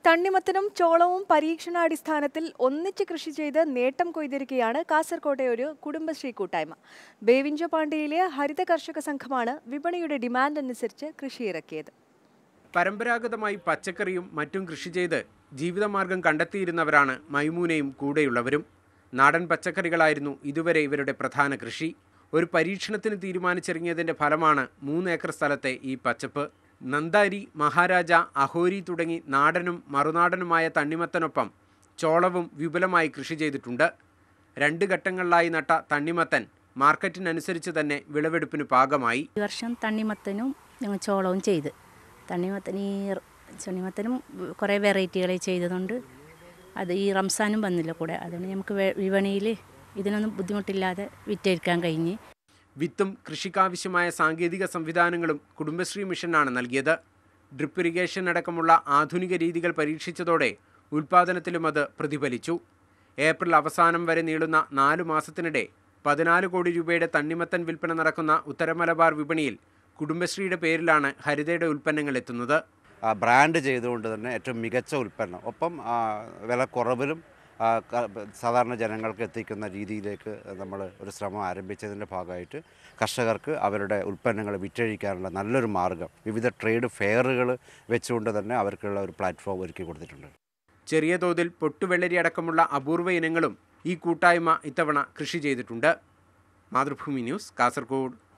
തണ്ണിമത്തനും ചോളവും പരീക്ഷണാടിസ്ഥാനത്തിൽ ഒന്നിച്ച് കൃഷി ചെയ്ത് നേട്ടം കൊയ്തിരിക്കുകയാണ് കാസർകോട്ടെ ഒരു കുടുംബശ്രീ കൂട്ടായ്മ ബേവിഞ്ചപാണ്ടിയിലെ ഹരിത കർഷക സംഘമാണ് വിപണിയുടെ ഡിമാൻഡ് അനുസരിച്ച് കൃഷി ഇറക്കിയത് പരമ്പരാഗതമായി പച്ചക്കറിയും മറ്റും കൃഷി ചെയ്ത് ജീവിതമാർഗം കണ്ടെത്തിയിരുന്നവരാണ് മൈമൂനയും കൂടെയുള്ളവരും നാടൻ പച്ചക്കറികളായിരുന്നു ഇതുവരെ ഇവരുടെ പ്രധാന കൃഷി ഒരു പരീക്ഷണത്തിന് തീരുമാനിച്ചിറങ്ങിയതിന്റെ ഫലമാണ് മൂന്നേക്കർ സ്ഥലത്തെ ഈ പച്ചപ്പ് നന്ദാരി മഹാരാജ അഹോരി തുടങ്ങി നാടനും മറുനാടനുമായ തണ്ണിമത്തനൊപ്പം ചോളവും വിപുലമായി കൃഷി ചെയ്തിട്ടുണ്ട് രണ്ട് ഘട്ടങ്ങളിലായി നട്ട തണ്ണിമത്തൻ മാർക്കറ്റിനനുസരിച്ച് തന്നെ വിളവെടുപ്പിന് പാകമായി ഈ വർഷം തണ്ണിമത്തനും ഞങ്ങൾ ചോളവും ചെയ്ത് തണ്ണിമത്തൻ ഈ ർ- തണ്ണിമത്തനും കുറേ വെറൈറ്റികളെ ചെയ്തതുകൊണ്ട് അത് ഈ റംസാനും വന്നില്ല കൂടെ അതുകൊണ്ട് നമുക്ക് വിപണിയിൽ ഇതിനൊന്നും ബുദ്ധിമുട്ടില്ലാതെ വിറ്റഴിക്കാൻ കഴിഞ്ഞ് വിത്തും കൃഷിക്കാവശ്യമായ സാങ്കേതിക സംവിധാനങ്ങളും കുടുംബശ്രീ മിഷനാണ് നൽകിയത് ഡ്രിപ്പ് ഇറിഗേഷൻ അടക്കമുള്ള ആധുനിക രീതികൾ പരീക്ഷിച്ചതോടെ ഉൽപാദനത്തിലും അത് പ്രതിഫലിച്ചു ഏപ്രിൽ അവസാനം വരെ നീളുന്ന നാലു മാസത്തിനിടെ പതിനാല് കോടി രൂപയുടെ തണ്ണിമത്തൻ വിൽപ്പന നടക്കുന്ന ഉത്തരമലബാർ വിപണിയിൽ കുടുംബശ്രീയുടെ പേരിലാണ് ഹരിതയുടെ ഉൽപ്പന്നങ്ങൾ എത്തുന്നത് ആ, ബ്രാൻഡ് ചെയ്തുകൊണ്ട് തന്നെ ഏറ്റവും മികച്ച ഉൽപ്പന്നം ഒപ്പം ആ, വില കുറവിലും ആ, ക- സാധാരണ ജനങ്ങൾക്ക് എത്തിക്കുന്ന രീതിയിലേക്ക് നമ്മൾ ഒരു ശ്രമം ആരംഭിച്ചതിൻ്റെ ഭാഗമായിട്ട് കർഷകർക്ക് അവരുടെ ഉൽപ്പന്നങ്ങൾ വിറ്റഴിക്കാനുള്ള നല്ലൊരു മാർഗം വിവിധ ട്രേഡ് ഫെയറുകൾ വെച്ചുകൊണ്ട് തന്നെ അവർക്കുള്ള ഒരു പ്ലാറ്റ്ഫോം ഒരുക്കി കൊടുത്തിട്ടുണ്ട് ചെറിയ തോതിൽ പൊട്ടുവെള്ളരി അടക്കമുള്ള അപൂർവ ഇനങ്ങളും ഈ കൂട്ടായ്മ ഇത്തവണ കൃഷി ചെയ്തിട്ടുണ്ട് മാതൃഭൂമി ന്യൂസ് കാസർഗോഡ്